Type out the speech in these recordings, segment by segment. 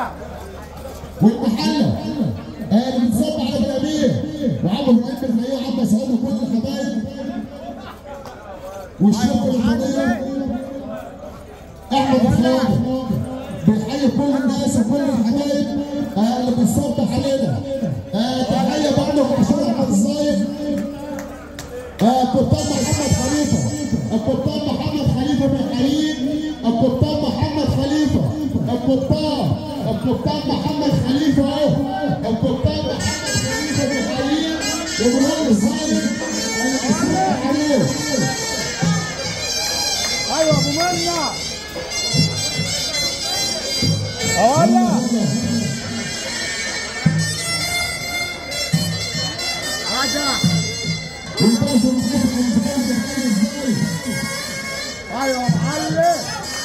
والمحله آه، اللي بتصب على الامير وعمرو ابراهيم بالحقيقه عم سعود وكل الحبايب والشرطه الوطنيه احمد الخواجه بيحيي كل الناس وكل الحبايب آه، اللي بتصبح علينا آه، تحيه برضه لعشان احمد الصايغ آه، القبطان محمد خليفه القبطان محمد خليفه بن حليم القبطان محمد خليفه القبطان القبطان محمد خليفه اهو القبطان محمد خليفه بن حليم ومنور الصايغ الاسبوع عليه ايوه ابو منع هلا راجع والباشا محمد خليفه ازاي ايوه يا معلم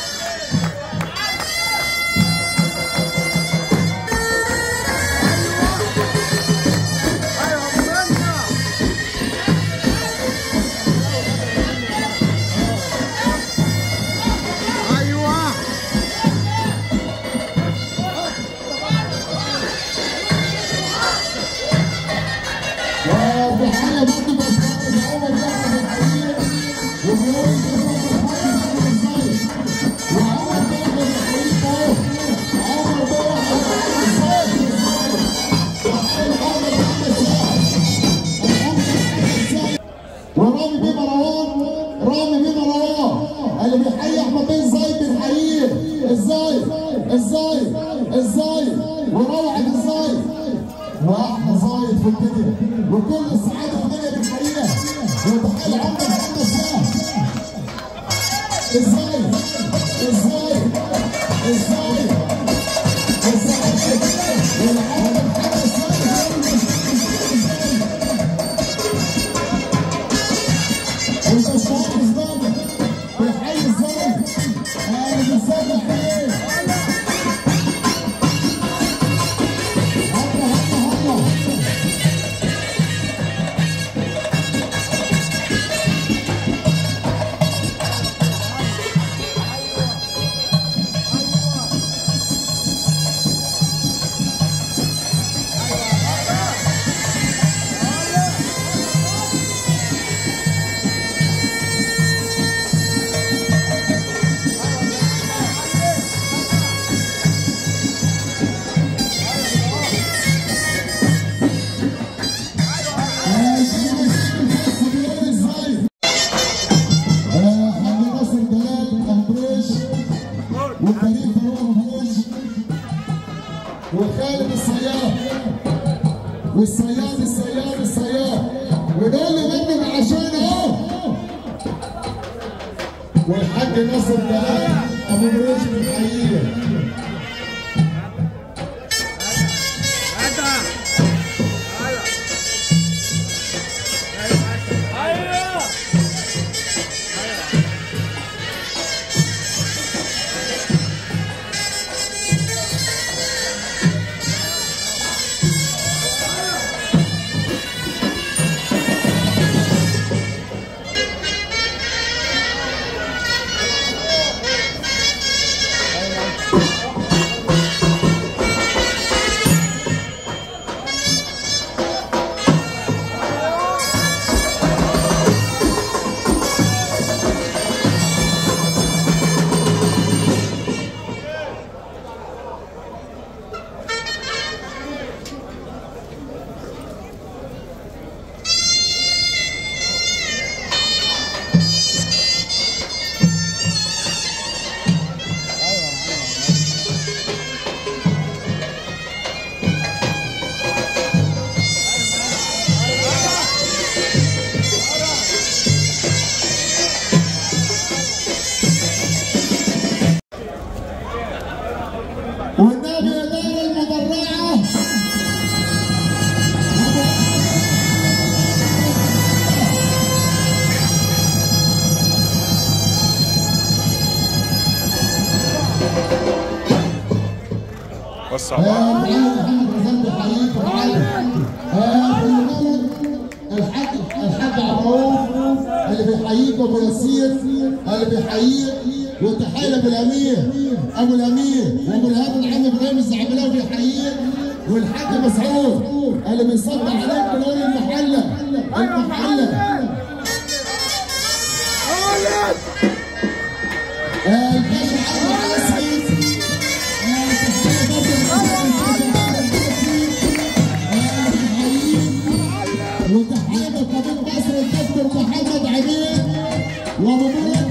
ايوه ابو منع ايوه وبحاله برضه بس عمر جعفر بن حليم ومنور محمد ازاي وعمر جعفر بن حليم اهو عمر جعفر ازاي ورامي بيه مروان رامي بيه مروان اللي بيحيي احمد بن زايد بنحييه ازاي ازاي ازاي وروعه ازاي واحلى زايد في الدنيا وكل السعاده في الدنيا بنحييها وتحيه لعمر محمد سام ازاي ازاي ازاي ازاي والعمر محمد سام والبشار الزامل بيحيي الزامل اهلا بالزامل حيين هلا هلا هلا حمد ناصر جلال البريش وكريم فاروق البريش وخالد السيار والسيار السيار السيار وده اللي غني عشان اهو والحاج ناصر جلال ابو بريش بنحييه ايوه والنبي يا دار المدرعه وسع آه، معلم محمد رزان بيحييك ومعلم آه، بالمناسبة الحاج الحاج عبد الرؤوف اللي بيحييك ابو ياسير اللي بيحييك وتحيه لابو الامير ابو الامير وابو الهاب العم ابراهيم الزعبلاوي بيحييك والحاج مسعود اللي بيصب عليك بنقول المحله المحله آه، الباشا عمرو عاصم آه، تحية برضه آه، وتحية لطبيب مصر الدكتور محمد عبيد ومبروك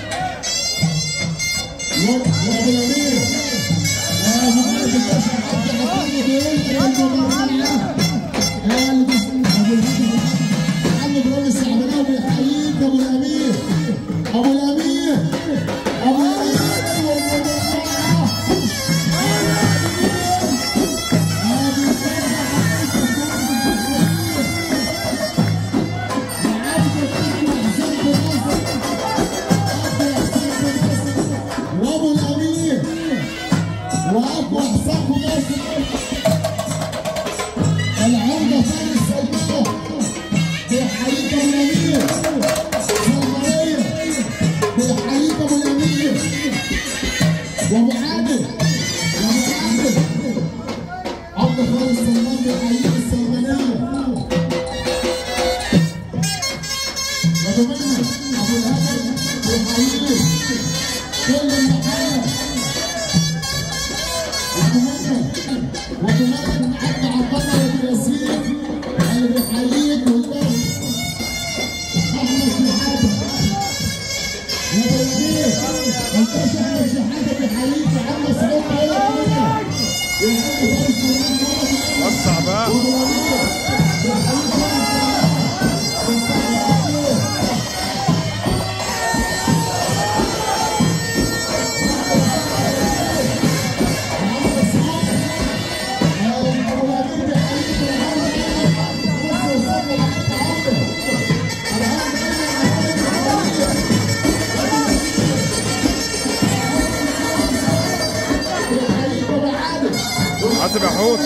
وابو الامير آه، مبروك الباشا عبد الحكيم بيقول المباراه آه، اللي بيس- ابو الهدى محمد ابراهيم السعبلاوي بيحييك ابو الامير ابو الامير ابو الامير والمباراه وابو الامير واقوى حساب مصر العمده ثاني السلمان بيحييك ابو الامير سلمانيه بيحييك ابو الامير وابو عادل وابو عادل عبد خالد سلمان بيحييك السلمانيه ابو منى ابو الهدى بيحييك كل المحله ابو منى وابو منى عبد عبد الله وابو ياسين اللي بيحييك والله احمد شحاته يا بلديه الباشا احمد شحاته بيحييك يا عم سعود يا عم يا عم فارس سلمان وسع بقى وابو الامير بيحييك يا عم حاسب يا حوت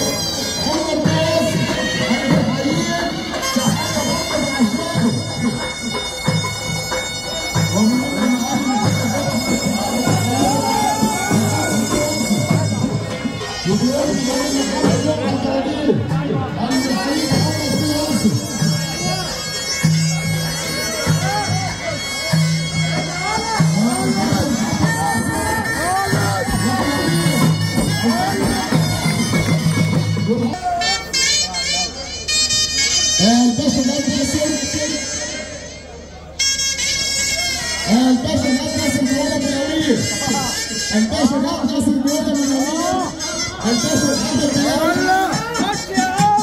الباشا الأسد الباشا الأسد بيقول من الأمير الباشا الأسد بيقول من الأمير الباشا الأسد بيقول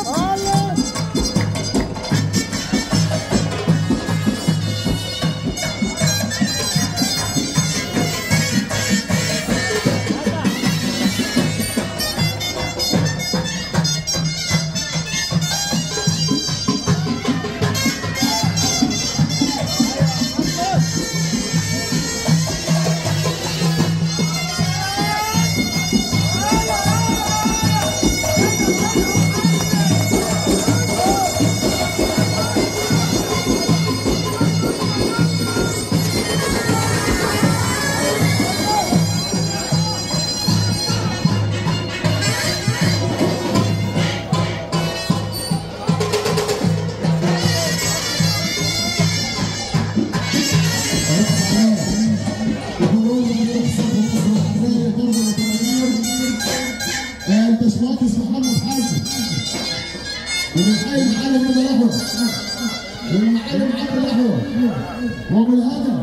الباشمهندس محمد حازم وبنحيي المعلم رضا الاحمر والمعلم عبد الاحمر وابو الهدى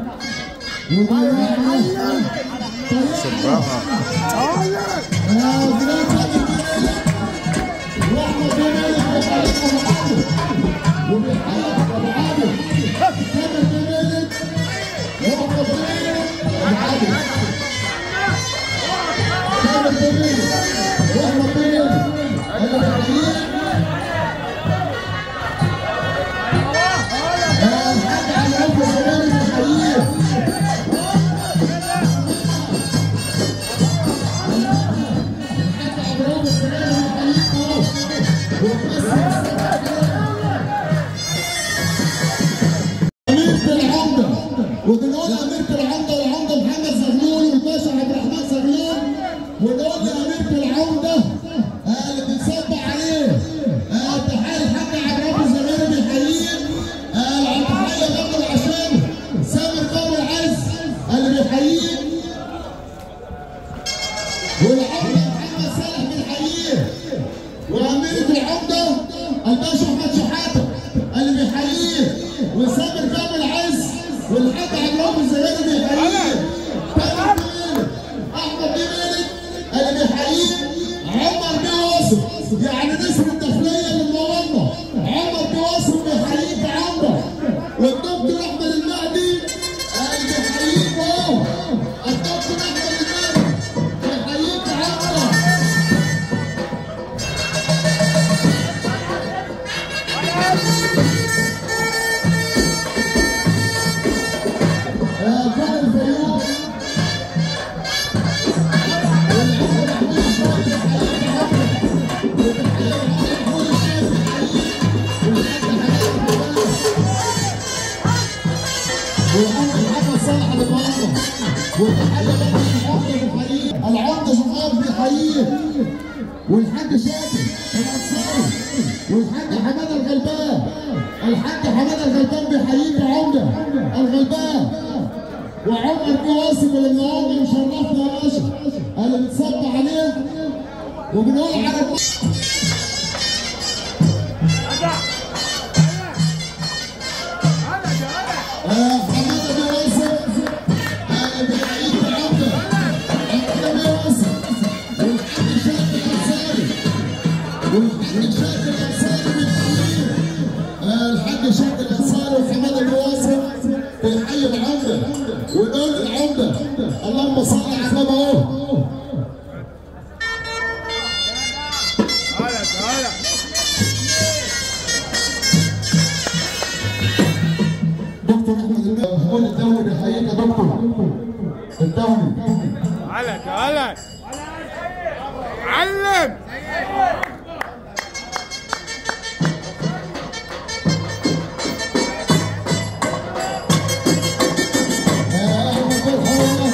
وضياع سبها واحمد بن مالك وحبيب ابو عامر وبيحيي ابو عامر كامل بن مالك واحمد بن ابو عامر كامل بن مالك واحمد بن مالك انا بحييك الحاج علي عبد السلام بحييك الحاج عبد السلام بحييك أميرة العمدة ودلوقتي أميرة العمدة والعمدة ونقول لأميرة العودة آه، اللي بنصبح عليه آه، تحية الحاج عبد الرب الزغيري بيحييه آه، تحية برضه عشان سامر بابا العز اللي بيحييه والعودة محمد صالح بيحييه وأميرة العودة الباشا أحمد شحاتة اللي بيحييه وسامر بابا العز والحاج عبد الرب الزغيري بيحييه تامر بيه احمد بيه مالك اللي بيحييه عمر بيه واصف يعني نسر الداخليه اللي منورنا عمر بيه واصف بيحييك عمر والدكتور احمد المهدي اللي بيحييك اهو الدكتور احمد المهدي بيحييك عمر آه، كان الفيوم محمد صالح الإمارة والتحية العمدة شفاف بيحييه والحاج شاكر الأنصاري والحاج حمادة الغلبان الحاج حمادة الغلبان بيحييك يا عمدة الغلبان وعمر بيه واصف اللي النهارده مشرفنا يا باشا اللي بتصب عليه وبنقول على آه، حماده بيه واصف آه، بيحييك يا عمده حماده بيه واصف والحاج شاكر الانصاري والحاج شاكر الانصاري بيحييه آه، الحاج شاكر الانصاري وحماده بيه واصف بيحيي العمده ودول العمده اللهم صل على النبي اهو تعالى تعالى دكتور احمد المهدي هو الدولي بيحييك يا دكتور الدولي تعالى تعالى علم آه، احمد بالحوار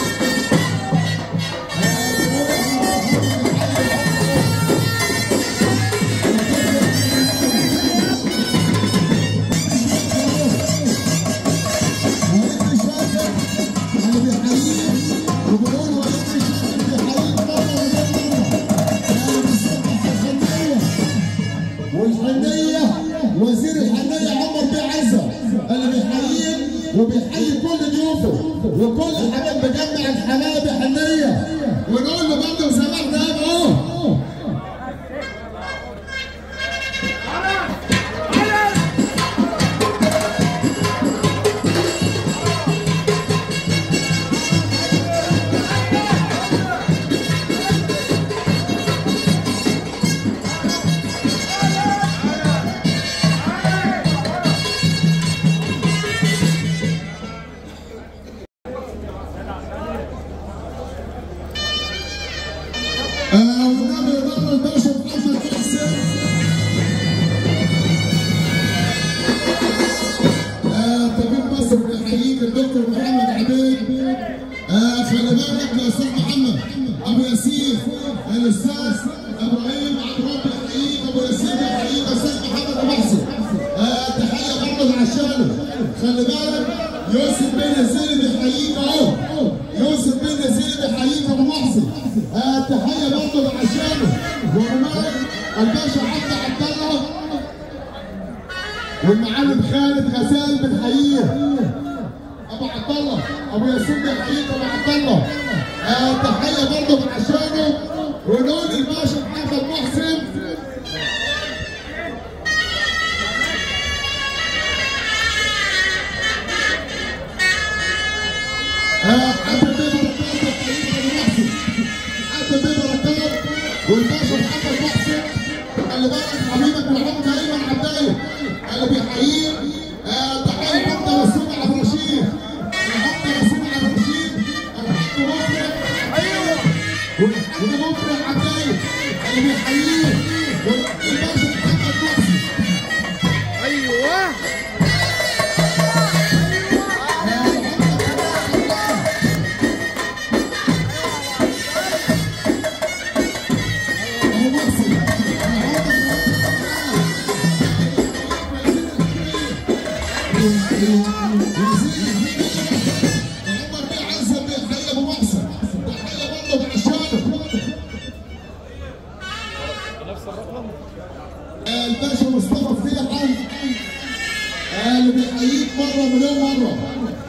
وليد شاكر اللي بيحييه وبيقول وليد شاكر بيحييه مره وغير مره يعني بيصبح في الحنيه والحنيه وزير الحنيه عمر بيه عزه اللي بيحييه وبيحيي كل ضيوفه وكل حبايب مجمع الحبايب حنيه ونقول له برضه سامحنا يابا اهو آه، والنبي بره الباشا محمد حسين آه، طبيب مصر بيحييك الدكتور محمد عبيد آه، خلي بالك يا استاذ محمد ابو ياسين الاستاذ ابراهيم عبد الرب بيحييك ابو ياسين بيحييك استاذ محمد ابو محسن آه، تحيه برضه عشانه خلي بالك يوسف بن يزيد بيحييك اهو يوسف بن يزيد بيحييك ابو محسن آه، تحيه برضه عشانه وهناك الباشا عبد عبد الله والمعلم خالد غزال بنحييه ابو عبد الله ابو ياسين بيحييك ابو عبد الله آه تحيه برضه من عشانه ونقول الباشا محمد محسن آه حتى بيه بركات بيحييك ابو محسن حتى بيه بركات والباشا محمد محسن خلي بالك حبيبك محمد ايمن عبدايه اللي بيحييه آه تحيه حتى رسول عبد الرشيد حتى رسول عبد الرشيد الحاج مفرح ايوه والحاج مفرح عبدايه اللي بيحييه والباشا محمد محسن ايوه آه، الباشا مصطفى فتيحة آه، اللي بيحييك مرة مليون مرة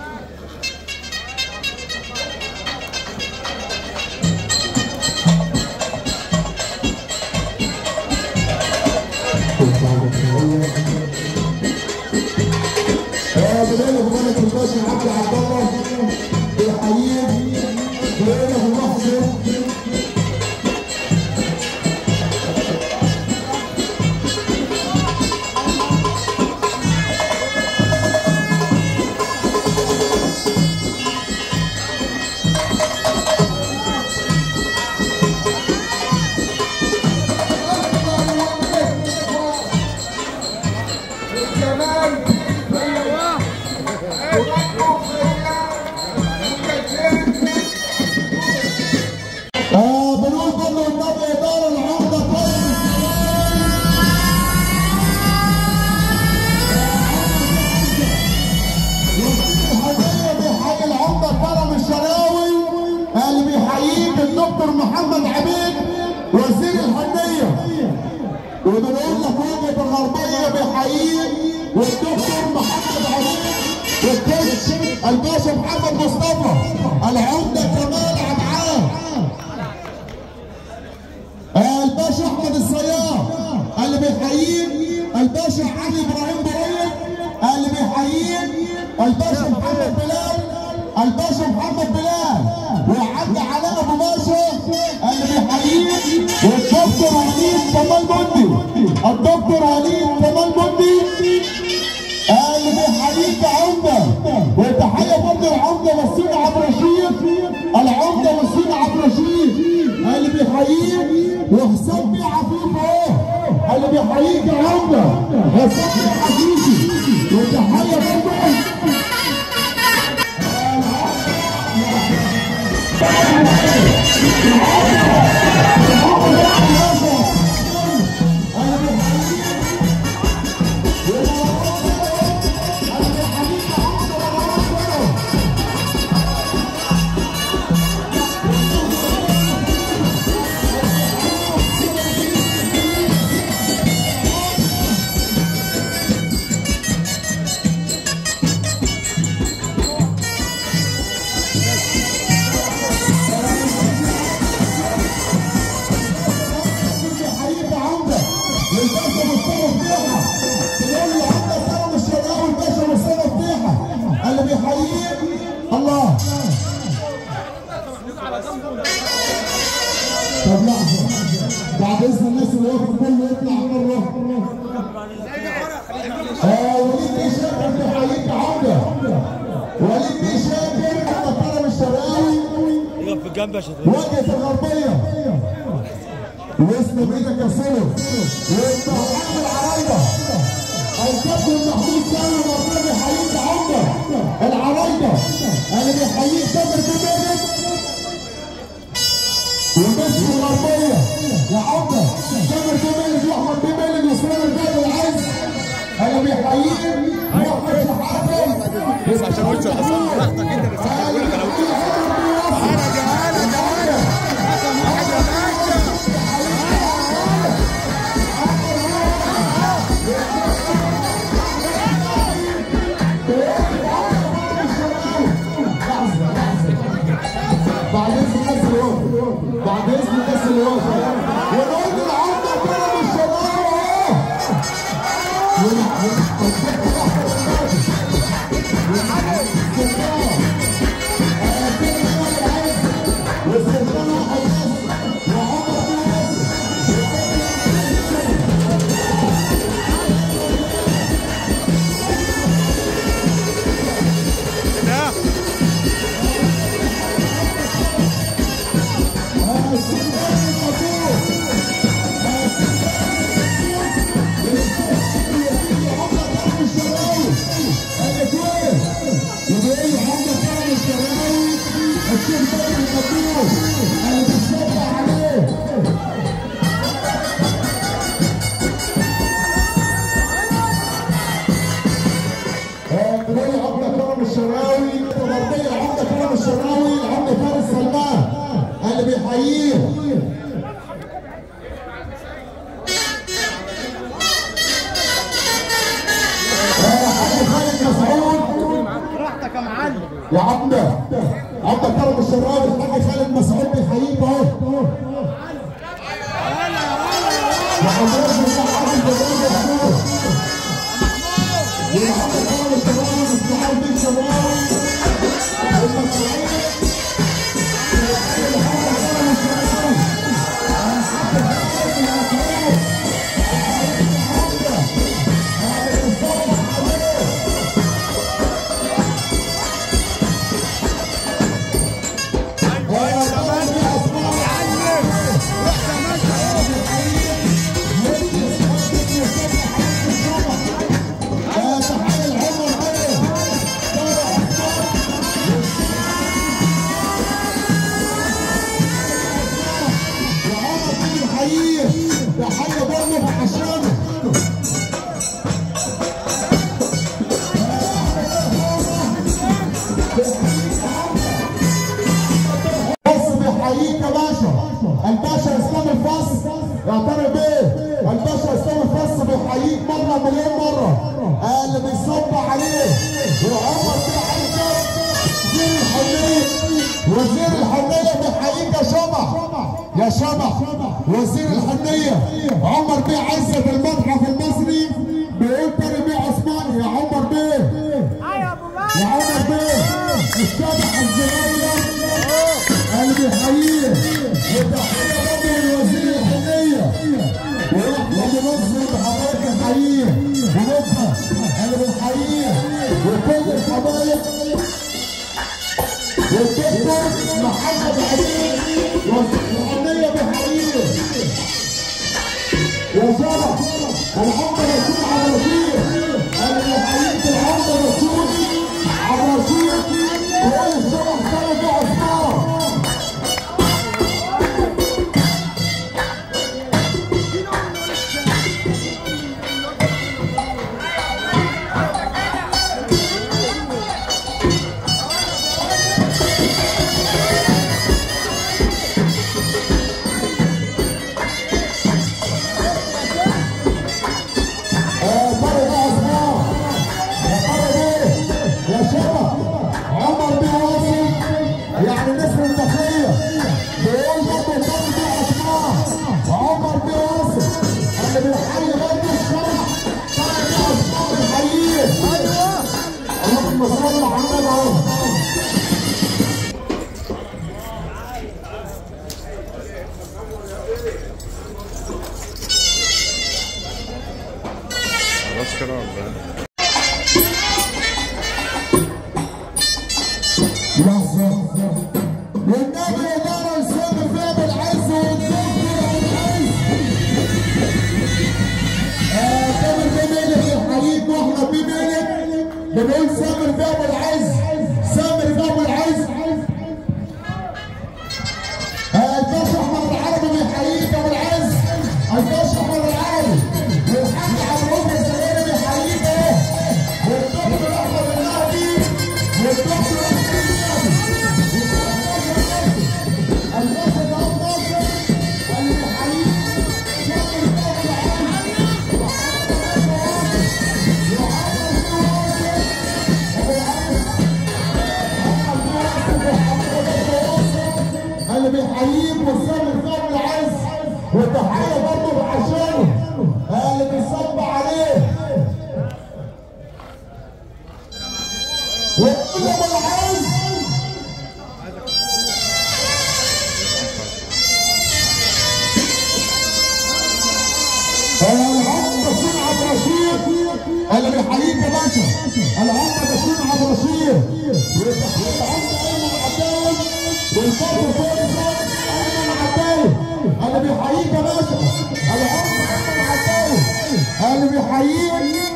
آه، بداية بملك الباشا عبد عبد الله بيحييك بداية بمحسن آه بنقول برضه النبي إدارة العقدة كويس الحقيقة بيحيي العمدة كرم الشراوي اللي بيحييك الدكتور محمد عبيد وزير الحنية وبنقول لك وجهة الغربية بيحييك والدكتور محمد عبيد والكوتش الباشا محمد مصطفى العمدة كمال عبعان الباشا احمد الصياد اللي بيحييك الباشا علي ابراهيم بريد اللي بيحييك الباشا محمد بلال الباشا محمد بلال وعبد علاء ابو باشا اللي بيحييك والدكتور وليد كمال مندي الدكتور وليد كمال مندي اللي بيحييك عمده وتحيه برضه العمده والسيد عبد الرشيد العمده والسيد عبد الرشيد اللي بيحييك وحسام بيه عفيف اهو اللي بيحييك يا عمده حسام بيه عفيفي وتحيه برضه حبيبي عمده للباشا مصطفى فتيحه تقول له عمده كرم الشراوي الباشا مصطفى فتيحه اللي بيحييك الله طب لحظه بعد اذن الناس اللي واقف كله يطلع مره اه وليد بيه شاكر بيحييك عمده وليد بيه شاكر عمده كرم الشراوي يقف في الجنب عشان وجهة الغربية واسم بيتك يا سلو وانت محمد العرايدة الكابتن محمود سالم ربنا بيحييك عمر العرايدة اللي بيحييك تامر بمالك ومسك الغربية يا عمر تامر بمالك واحمد بمالك وسلام الباب العز اللي بيحييك واحمد شحاتة بس عشان قلت حصل براحتك انت اللي صح بقول لك انا قلت تعالى تعالى تعالى حسن واحد يا باشا لحظة لحظة وحضرتك بتاع عادل جمال محمود ومحمد خالد الشبراوي واستعان بن الشبراوي والمسؤولين ايوه زمان معلم روح زمان تحية العمر علي وعمر بن الحقيقي تحية برضه في عشانه بص بيحييك يا باشا الباشا اسلام الفص يعترف بيه الباشا اسلام الفص بيحييك مره مليون مره آه اللي بيصب عليه وعمر بن عيسى وزير الحريه وزير الحريه بيحييك يا شبح يا شبح وزير الحريه عمر بيه عزت المتحف المصري بيقول تاني بيه عثمان يا عمر بيه يا عمر بيه الشبح الصغير اللي بيحييه وتحيه برضه لوزير الحنيه ورحمه مصر بحضرتك نحييه ونبقى اللي بنحييه وكل الحبايب والدكتور محمد حبيب والحنيه بيحييه يا شباب العمر رسول على رشيد اللي بيحييك العمر رسول على رشيد وقال الشباب كانوا بيه عثمان آه، مرة بقى عثمان يا مرة بيه يا شباب عمر بيه واصل يعني نسر الداخلية بيقول برضه مرة بيه عثمان وعمر بيه واصل اللي بيحيي برضه الشرع مرة بيه عثمان بيحييه ايوه اللهم صل على النبي اهو خلاص كده ولا لحظة والنبي إدارة السامر فيها بالعز والدكتور بالعز آه، سامر بيه ملك يحييك واحنا بيه ملك بنقول سامر فيها بالعز سامر فيها بالعز آه، الباشا احمد العربي بيحييك يا ابو العز الباشا احمد العربي والحاج عبد الرؤوف الزبيري بيحييك اهو والدكتور احمد النهدي والدكتور احمد النهدي الباشا ده ناصر اللي بيحييك شكر الله اللي بيحييك والسامر فيها بالعز والتحيه برضه بعشانه اللي بيصب عليه ويقول له بالعز العم بسيط عبد الرشيد اللي بيحييك يا باشا العم بسيط عبد الرشيد وتحيه العم ايمن عباس والفرد فارس ايمن عباس اللي بيحييك يا باشا العم ايمن عباس اللي بيحييك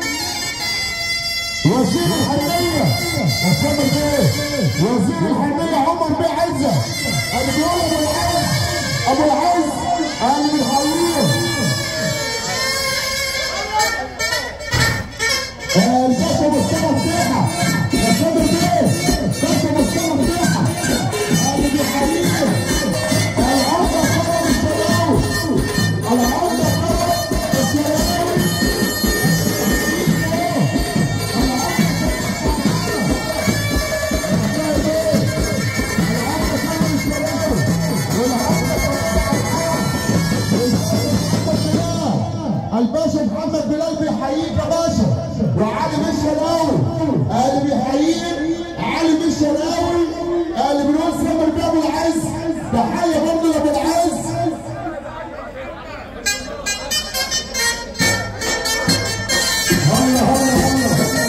وزير الحرية السامر بيه وزير الحرية عمر بيه عزة اللي بيقول ابو العز ابو العز اللي بيحييه الباشا مصطفى فتيحة الصدر بيه باشا مصطفى فتيحة اللي بيحييه العودة كرم الشراوي العودة كرم الشراوي الباشا محمد بلال بيحييك يا باشا وعلي بن شراوي اللي بيحييك علي بن شراوي اللي بنقول سلام ابو العز تحيه برضه لابو العز هلا هلا هلا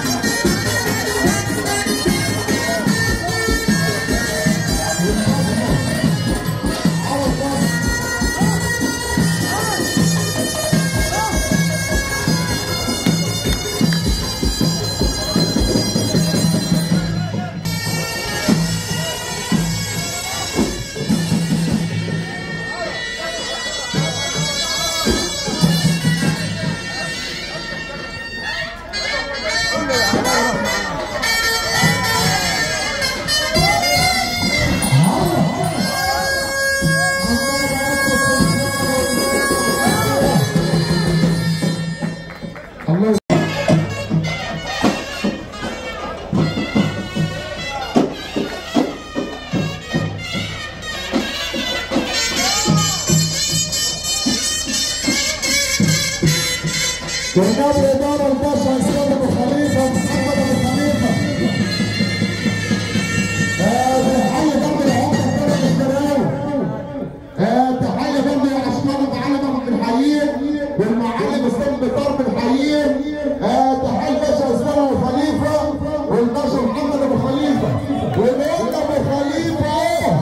الله جناب الإدارة الباشا إسلام أبو خليفة محمد أبو خليفة آه، بنحيي جنب العمدة كرم الشراوي آه، تحية جنب العسكري معلم أحمد الحيين والمعلم إسلام بطار بالحيين آه، تحية الباشا إسلام أبو خليفة والباشا محمد أبو خليفة ونقول أبو خليفة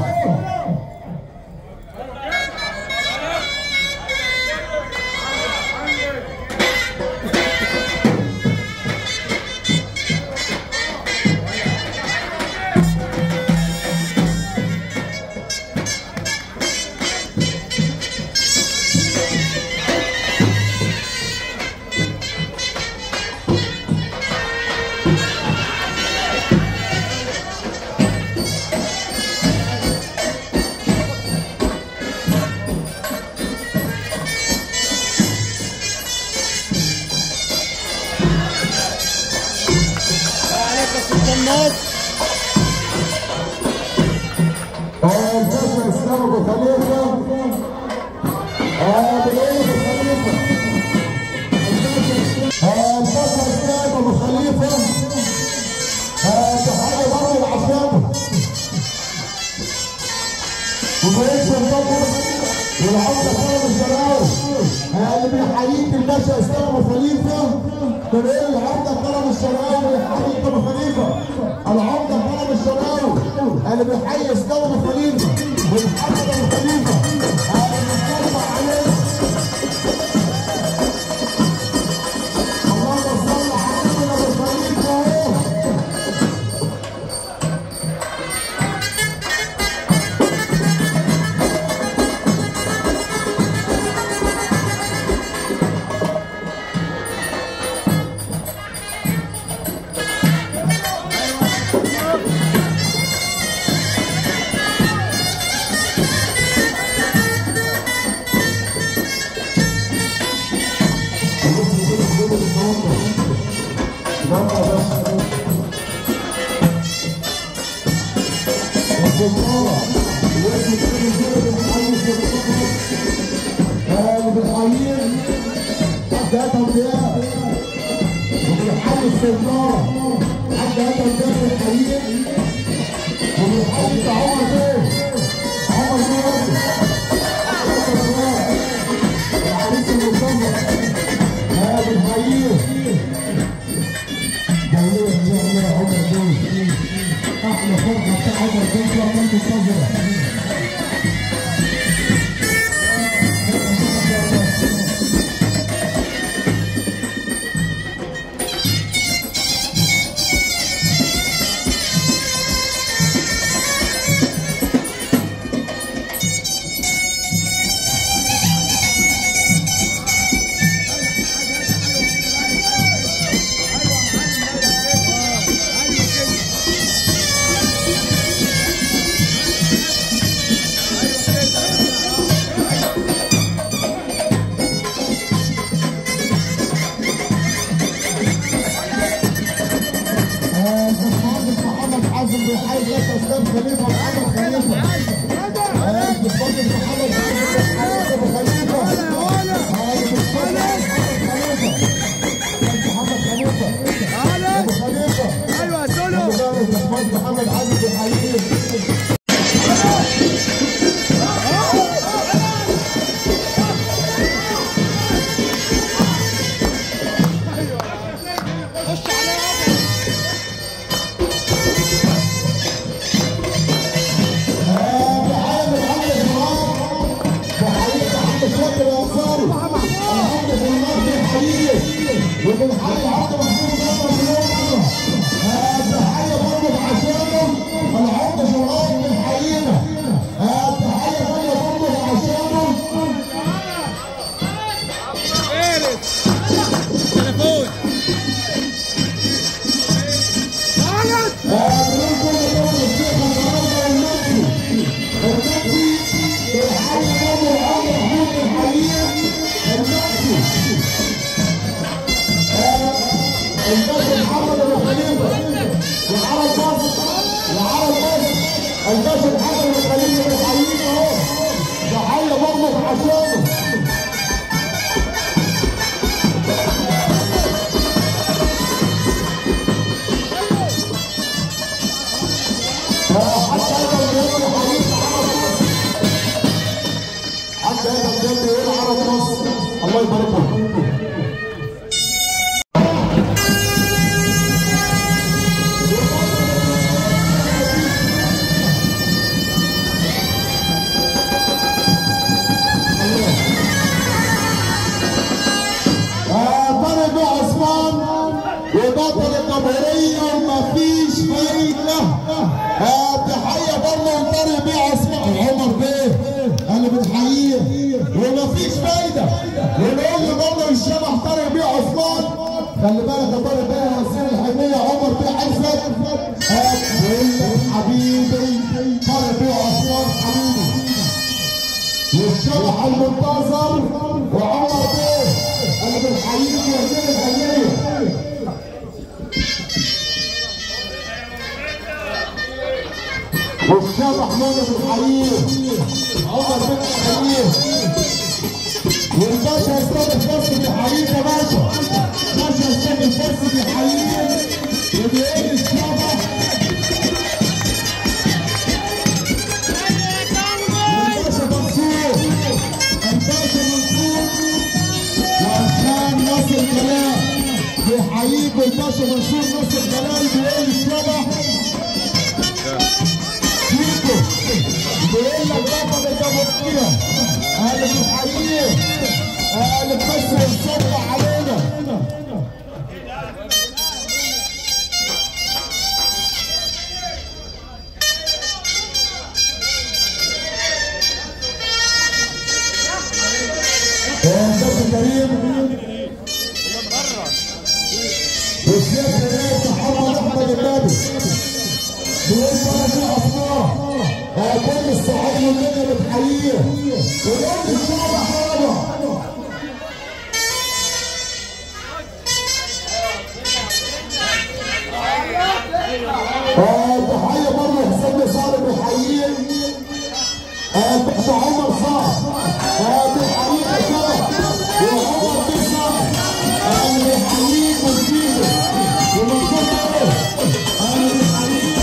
عليك يا سلطان مصر آه، الباشا إسلام أبو خليفة آه، بنقول أبو خليفة آه، الباشا إسلام أبو خليفة آه، تحية برضه العشاء وبقيت الرجل والعمدة كرم الشراوي آه، اللي بيحييك الباشا إسلام أبو خليفة بنقول العمدة كرم الشراوي بيحييك أبو خليفة العمدة كرم الشراوي اللي بيحيي إسلام أبو خليفة ومحمد أبو خليفة آه، اللي بيتكلم عليه اللهم صل على سيدنا أبو خليفة احلى فرحه بتاع عمر بن ما منتظره المهندس محمد حازم بيحيي باشا اسلام خليفه وعمر خليفه المهندس محمد حازم بيحيي ابو خليفه المهندس بنحييك وبنحيي عبد محمود جبر مليون مرة تحية برضه عشانه العمدة شرائط بنحيينا تحية ثانية برضه عشانه فارس تليفون غلط بنقول كل دول الشيخ النهارده والنبي النبي بنحيي برضه العمدة محمود بنحييه النبي الباشا محمد ابو خليفه وعرب مصر وعرب مصر الباشا محمد ابو خليفه بنحييه اهو تحيه برضه عشانه حتى هذا الجيل حبيب عرب مصر حتى هذا الجيل بيقول عرب مصر الله يبارك لكم آه، طارق بن عثمان وبطل الجمهورية ومفيش فايدة آه، تحية برضه لطارق بن عثمان عمر بيه اللي بنحييه ومفيش فايدة ونقول له برضه الشبح طارق بن عثمان خلي بالك يا طارق بيه وزير الحمية عمر بيه عزت آه، بيقول لك حبيبي طارق بن عثمان حبيبي والشبح المنتظر وعمر بيه اللي بنحييه وزير الحمية والشبح مولى بنحييه عمر بيه بنحييه والباشا استاذ الفرس بيحييك يا باشا باشا استاذ الفرس بيحييك وبيقول الشبح الباشا منصور الباشا منصور وعشان ناصر جلال بيحييك الباشا منصور ناصر جلال بيقول الشبح فيكو بيقول لك بابا ده جابوكيا اهلا بنحييه اهلا بس وصلوا علينا باشا كريم والشيخ الرئيس محمد احمد النبي بيقول بقى في اصناف كل الصعيد والدنيا بتحييه ويقول الشعب حاجه آه، تحية برضه حسين صالح بيحييه آه، باشا عمر صالح آه، بيحييك يا شرف وعمر بن صالح آه، بيحييك وزيره ومن كل ايه آه، بيحييك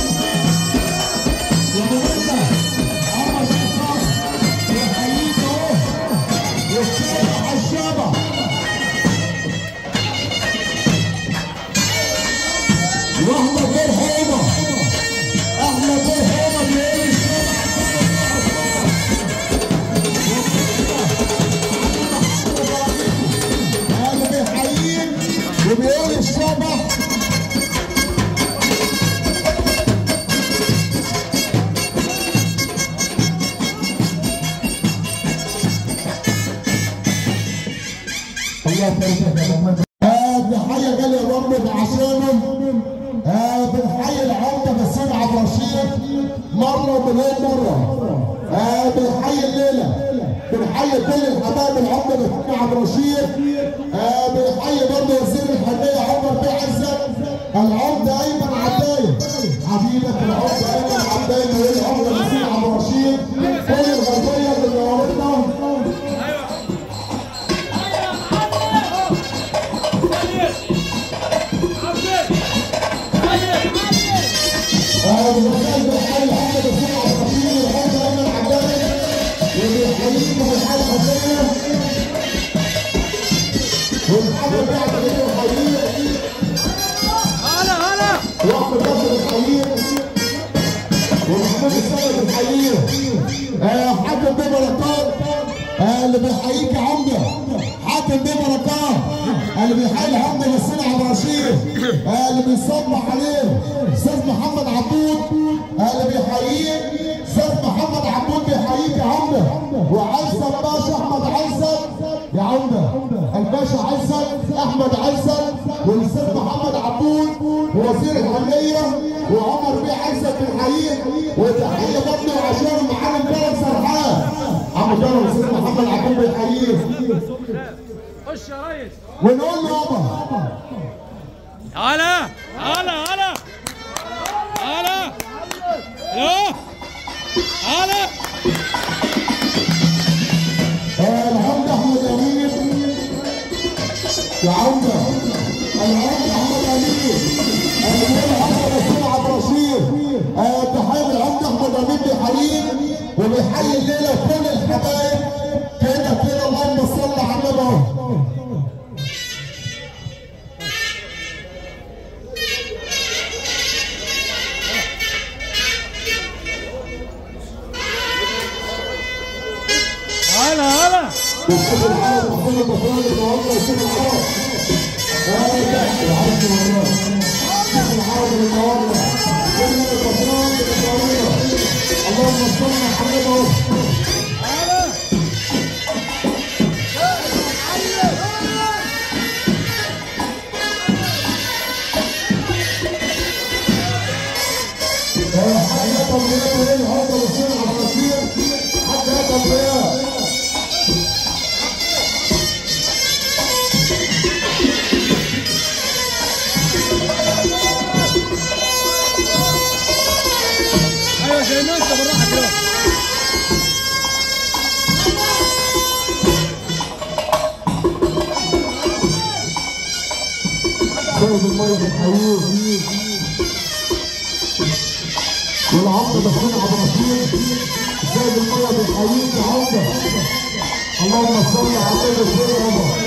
ومنزه عمر بن صالح بيحييك اهو والشارع على الشارع واحمد بن حيمه احمد بن حيمه بيقول الشارع انا بيحييك وبيقول الشبح الله يبارك يا محمد آه بنحيي غالي برضه عشانه آه بنحيي العمده بسيم عبد الرشيد مره ومليون مره آه بنحيي الليله بنحيي كل الحبايب العمده بسيم عبد الرشيد آه بنحيي برضه وزير الحربيه عمر بيه عزت العمده ايمن عبايه حبيبك العمده ايمن عبايه والعمده بسيم عبد الرشيد كل الغربيه اللي نورتنا المسائل بالحل محمد السيد عبد الرحيم والحاج ايمن عبايه وبيحييكم بالحاله الحسيه والحاج بعد كده الحقيقي هلا هلا وقت النصر الحقيقي ومحمود السيد الحقيقي آه حاج بيه بركات آه اللي بيحييك يا عمده حاج كابتن بيه بركات اللي بيحيي العمده مسؤول عبد الرشيد اللي بيصبح عليه استاذ محمد عبود اللي بيحييه استاذ محمد عبود بيحييك يا عمده وعزت باشا احمد عزت يا عمده الباشا عزت احمد عزت والاستاذ محمد عبود ووزير الحميه وعمر بيه عزت بنحييه وتحيه برضه عشان المعلم كرم سرحان عم كرم الاستاذ محمد عبود بيحييه خش يا ريس ونقول له يابا هلا هلا هلا هلا يا هلا آه، العمده احمد امين يا عمده العمده احمد امين المدير العمده مسؤول عبد الرشيد آه، تحيه العمده احمد امين بيحييه وبيحيي الليله كل الحبايب كده كده اللهم صل على النبي أهو. هلا هلا والشيخ العرب محمود البطراني النهارده والشيخ العرب اه ده العرب والله الشيخ العرب النهارده كلمه البطراني النهارده اللهم صل على محمد اهو هلا حاجه طبيعيه ايه النهارده والشيخ عبد الرشيد حاجه طبيعيه ايوه زي ما انت بالراحه كده شرب الميه بنحييه والعمده دخلنا عبد الرشيد شرب الميه بنحييك يا عمده اللهم صل على النبي يابا